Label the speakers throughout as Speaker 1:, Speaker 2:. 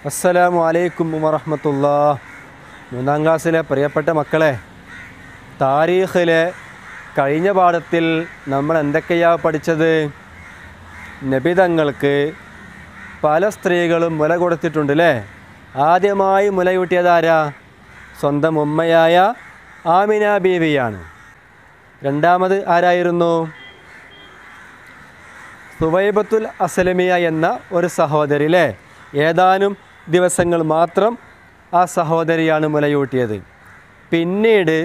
Speaker 1: അസ്സലാമു അലൈക്കും വറഹമത്തുള്ള മൂന്നാം ക്ലാസ്സിലെ പ്രിയപ്പെട്ട മക്കളെ താരീഖിലെ കഴിഞ്ഞ പാഠത്തിൽ നമ്മൾ എന്തൊക്കെയാണ് പഠിച്ചത് നബിതങ്ങൾക്ക് പല സ്ത്രീകളും മുല കൊടുത്തിട്ടുണ്ട് അല്ലേ ആദ്യമായി മുലയൂട്ടിയതാരാ സ്വന്തം ഉമ്മയായ ആമിന ബീവിയാണ് രണ്ടാമത് ആരായിരുന്നു സുവൈബത്തുൽ അസലമിയ എന്ന ഒരു സഹോദരി അല്ലേ ഏതാനും ദിവസങ്ങൾ മാത്രം ആ സഹോദരിയാണ് മുലയൂട്ടിയത് പിന്നീട്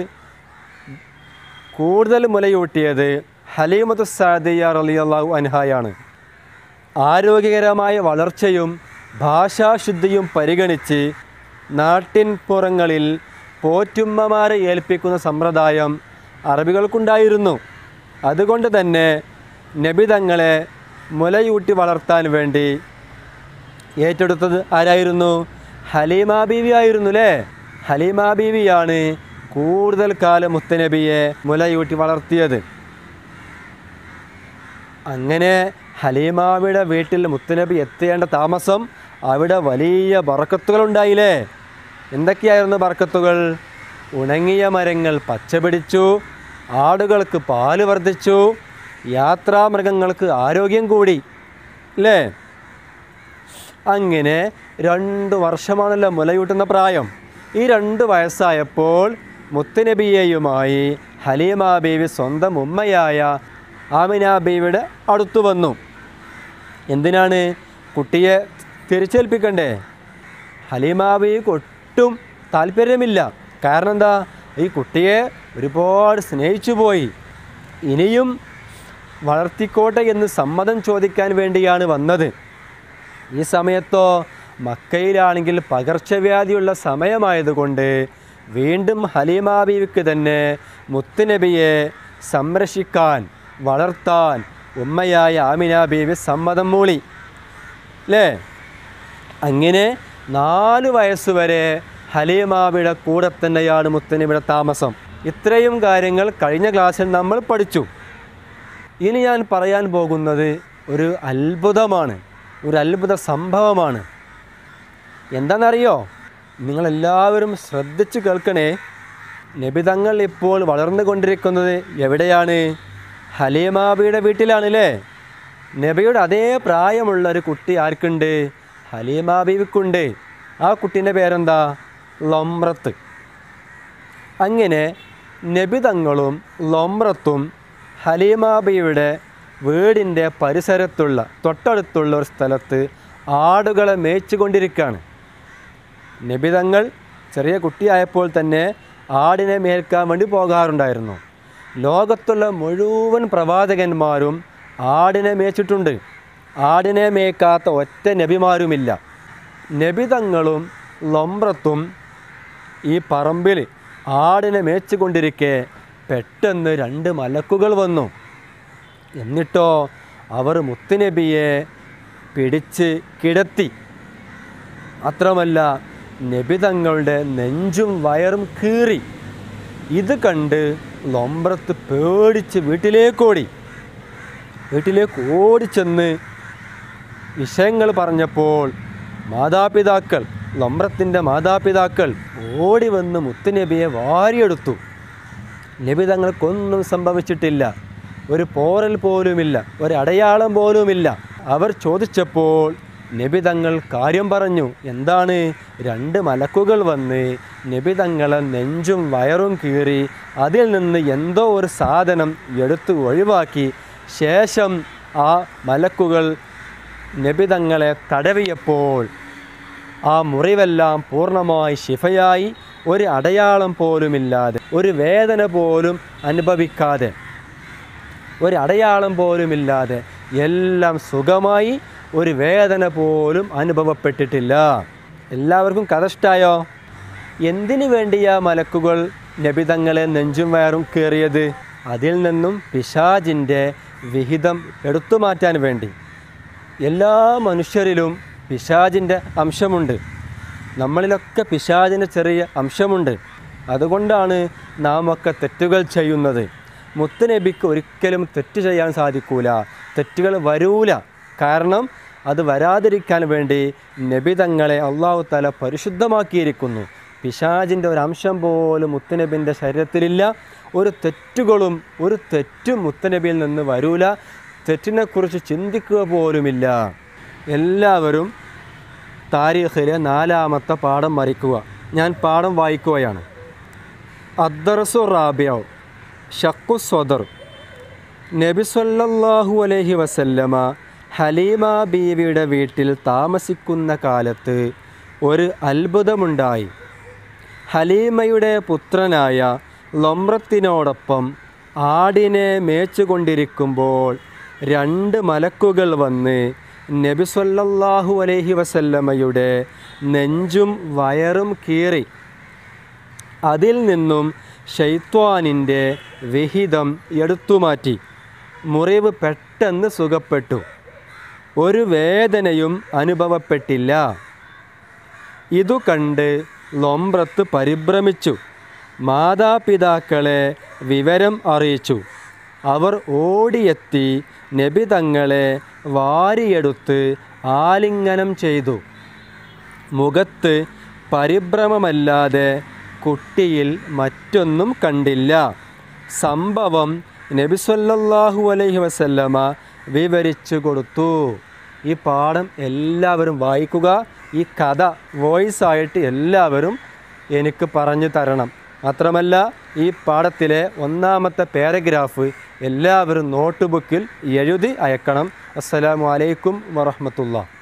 Speaker 1: കൂടുതൽ മുലയൂട്ടിയത് ഹലീമത്തു സാദിയ റലിയല്ലാഹു അൻഹായാണ് ആരോഗ്യകരമായ വളർച്ചയും ഭാഷാശുദ്ധിയും പരിഗണിച്ച് നാട്ടിൻ പുറങ്ങളിൽ പോറ്റുമ്മമാരെ ഏൽപ്പിക്കുന്ന സമ്പ്രദായം അറബികൾക്കുണ്ടായിരുന്നു അതുകൊണ്ട് തന്നെ നബി തങ്ങളെ മുലയൂട്ടി വളർത്താൻ വേണ്ടി ഏറ്റെടുത്തത് ആരായിരുന്നു ഹലീമ ബീവി ആയിരുന്നു അല്ലേ ഹലീമ ബീവിയാണ് കൂടുതൽ കാലം മുത്തനബിയെ മുലയൂട്ടി വളർത്തിയത് അങ്ങനെ ഹലീമാവിയുടെ വീട്ടിൽ മുത്തുനബി എത്തേണ്ട താമസം അവിടെ വലിയ ബറക്കത്തുകൾ ഉണ്ടായില്ലേ എന്തൊക്കെയായിരുന്നു ബറക്കത്തുകൾ ഉണങ്ങിയ മരങ്ങൾ പച്ചപിടിച്ചു ആടുകൾക്ക് പാല് വർദ്ധിച്ചു യാത്രാമൃഗങ്ങൾക്ക് ആരോഗ്യം കൂടി അല്ലേ അങ്ങനെ രണ്ട് വർഷമാണല്ലോ മുലയൂട്ടുന്ന പ്രായം ഈ രണ്ട് വയസ്സായപ്പോൾ മുത്തുനബിയെയുമായി ഹലീമ ബീവി സ്വന്തം ഉമ്മയായ ആമിന ബീവിയുടെ അടുത്തു വന്നു എന്തിനാണ് കുട്ടിയെ തിരിച്ചേൽപ്പിക്കണ്ടേ ഹലീമ ബീവിക്ക് ഒട്ടും താല്പര്യമില്ല കാരണം എന്താ ഈ കുട്ടിയെ ഒരുപാട് സ്നേഹിച്ചു പോയി ഇനിയും വളർത്തിക്കോട്ടെ എന്ന് സമ്മതം ചോദിക്കാൻ വേണ്ടിയാണ് വന്നത് ഈ സമയത്തോ മക്കയിലാണെങ്കിൽ പകർച്ചവ്യാധിയുള്ള സമയമായതുകൊണ്ട് വീണ്ടും ഹലീമ ബീവിക്ക് തന്നെ മുത്തുനബിയെ സംരക്ഷിക്കാൻ വളർത്താൻ ഉമ്മയായ ആമിന ബീവി സമ്മതം മൂളി അല്ലേ അങ്ങനെ നാല് വയസ്സുവരെ ഹലീമാബിയുടെ കൂടെ തന്നെയാണ് മുത്തനബിയുടെ താമസം ഇത്രയും കാര്യങ്ങൾ കഴിഞ്ഞ ക്ലാസ്സിൽ നമ്മൾ പഠിച്ചു ഇനി ഞാൻ പറയാൻ പോകുന്നത് ഒരു അത്ഭുതമാണ് ഒരു അത്ഭുത സംഭവമാണ് എന്താണെന്നറിയോ നിങ്ങളെല്ലാവരും ശ്രദ്ധിച്ച് കേൾക്കണേ നബിതങ്ങൾ ഇപ്പോൾ വളർന്നുകൊണ്ടിരിക്കുന്നത് എവിടെയാണ് ഹലീമാബിയുടെ വീട്ടിലാണല്ലേ നബിയുടെ അതേ പ്രായമുള്ള ഒരു കുട്ടി ആർക്കുണ്ട് ഹലീമാബിക്കുണ്ട് ആ കുട്ടീൻ്റെ പേരെന്താ ലൊമ്രത്ത് അങ്ങനെ നബിതങ്ങളും ലൊമ്രത്തും ഹലീമാബിയുടെ വീടിൻ്റെ പരിസരത്തുള്ള തൊട്ടടുത്തുള്ള ഒരു സ്ഥലത്ത് ആടുകളെ മേച്ചുകൊണ്ടിരിക്കുകയാണ് നബിതങ്ങൾ ചെറിയ കുട്ടിയായപ്പോൾ തന്നെ ആടിനെ മേൽക്കാൻ വേണ്ടി പോകാറുണ്ടായിരുന്നു ലോകത്തുള്ള മുഴുവൻ പ്രവാചകന്മാരും ആടിനെ മേച്ചിട്ടുണ്ട് ആടിനെ മേക്കാത്ത ഒറ്റ നബിമാരുമില്ല നബിതങ്ങളും ലൊമ്രത്തും ഈ പറമ്പിൽ ആടിനെ മേച്ചുകൊണ്ടിരിക്കെ പെട്ടെന്ന് രണ്ട് മലക്കുകൾ വന്നു എന്നിട്ടോ അവർ മുത്തുനബിയെ പിടിച്ച് കിടത്തി മാത്രമല്ല നബിതങ്ങളുടെ നെഞ്ചും വയറും കീറി ഇത് കണ്ട് ലൊമ്പ്രത്ത് പേടിച്ച് വീട്ടിലേക്കോടി വീട്ടിലേക്ക് ഓടിച്ചെന്ന് വിഷയങ്ങൾ പറഞ്ഞപ്പോൾ മാതാപിതാക്കൾ ലൊമ്പ്രത്തിൻ്റെ മാതാപിതാക്കൾ ഓടി വന്ന് മുത്തുനബിയെ വാരിയെടുത്തു നബി തങ്ങൾക്കൊന്നും സംഭവിച്ചിട്ടില്ല ഒരു പോറൽ പോലുമില്ല ഒരു അടയാളം പോലുമില്ല അവർ ചോദിച്ചപ്പോൾ നബി തങ്ങൾ കാര്യം പറഞ്ഞു എന്താണ് രണ്ട് മലക്കുകൾ വന്ന് നബി തങ്ങളെ നെഞ്ചും വയറും കീറി അതിൽ നിന്ന് എന്തോ ഒരു സാധനം എടുത്ത് ഒഴിവാക്കി ശേഷം ആ മലക്കുകൾ നബി തങ്ങളെ തടവിയപ്പോൾ ആ മുറിവെല്ലാം പൂർണ്ണമായി ശിഫയായി ഒരു അടയാളം പോലുമില്ലാതെ ഒരു വേദന പോലും അനുഭവിക്കാതെ ഒരു അടയാളം പോലുമില്ലാതെ എല്ലാം സുഖമായി ഒരു വേദന പോലും അനുഭവപ്പെട്ടിട്ടില്ല എല്ലാവർക്കും കഥ ഇഷ്ടായോ എന്തിനു വേണ്ടിയാ മലക്കുകൾ നബിതങ്ങളെ നെഞ്ചും വയറും കയറിയത് അതിൽ നിന്നും പിശാജിൻ്റെ വിഹിതം എടുത്തു മാറ്റാൻ വേണ്ടി എല്ലാ മനുഷ്യരിലും പിശാജിൻ്റെ അംശമുണ്ട് നമ്മളിലൊക്കെ പിശാജിൻ്റെ ചെറിയ അംശമുണ്ട് അതുകൊണ്ടാണ് നാം ഒക്കെ തെറ്റുകൾ ചെയ്യുന്നത് മുത്തുനബിക്ക് ഒരിക്കലും തെറ്റ് ചെയ്യാൻ സാധിക്കൂല തെറ്റുകൾ വരൂല കാരണം അത് വരാതിരിക്കാൻ വേണ്ടി നബി തങ്ങളെ അള്ളാഹു തല പരിശുദ്ധമാക്കിയിരിക്കുന്നു പിശാജിൻ്റെ ഒരു അംശം പോലും മുത്തനബിൻ്റെ ശരീരത്തിലില്ല ഒരു തെറ്റുകളും ഒരു തെറ്റും മുത്തനബിയിൽ നിന്ന് വരൂല തെറ്റിനെക്കുറിച്ച് ചിന്തിക്കുക പോലുമില്ല എല്ലാവരും താരീഖിലെ നാലാമത്തെ പാഠം മറിക്കുക ഞാൻ പാഠം വായിക്കുകയാണ് അദ്ദർസു റാബിയോ ഷക്കു സ്വദർ നബി സല്ലല്ലാഹു അലൈഹി വസല്ലമ ഹലീമ ബീവിയുടെ വീട്ടിൽ താമസിക്കുന്ന കാലത്ത് ഒരു അത്ഭുതമുണ്ടായി ഹലീമയുടെ പുത്രനായ ലൊമ്രത്തിനോടൊപ്പം ആടിനെ മേച്ചുകൊണ്ടിരിക്കുമ്പോൾ രണ്ട് മലക്കുകൾ വന്ന് നബി സല്ലല്ലാഹു അലൈഹി വസല്ലമയുടെ നെഞ്ചും വയറും കീറി അതിൽ നിന്നും ഷെയ്ത്വാനിൻ്റെ വിഹിതം എടുത്തുമാറ്റി മുറിവ് പെട്ടെന്ന് സുഖപ്പെട്ടു ഒരു വേദനയും അനുഭവപ്പെട്ടില്ല ഇതു കണ്ട് ലൊമ്പ്രത്ത് പരിഭ്രമിച്ചു മാതാപിതാക്കളെ വിവരം അറിയിച്ചു അവർ ഓടിയെത്തി നബി തങ്ങളെ വാരിയെടുത്ത് ആലിംഗനം ചെയ്തു മുഖത്ത് പരിഭ്രമമല്ലാതെ കുട്ടിയിൽ മറ്റൊന്നും കണ്ടില്ല സംഭവം നബി സല്ലല്ലാഹു അലൈഹി വസല്ലമ വിവരിച്ചു കൊടുത്തു ഈ പാഠം എല്ലാവരും വായിക്കുക ഈ കഥ വോയിസ് ആയിട്ട് എല്ലാവരും എനിക്ക് പറഞ്ഞു തരണം മാത്രമല്ല ഈ പാഠത്തിലെ ഒന്നാമത്തെ പാരഗ്രാഫ് എല്ലാവരും നോട്ട് ബുക്കിൽ എഴുതി അയക്കണം അസ്സലാമു അലൈക്കും വറഹ്മത്തുള്ളാഹി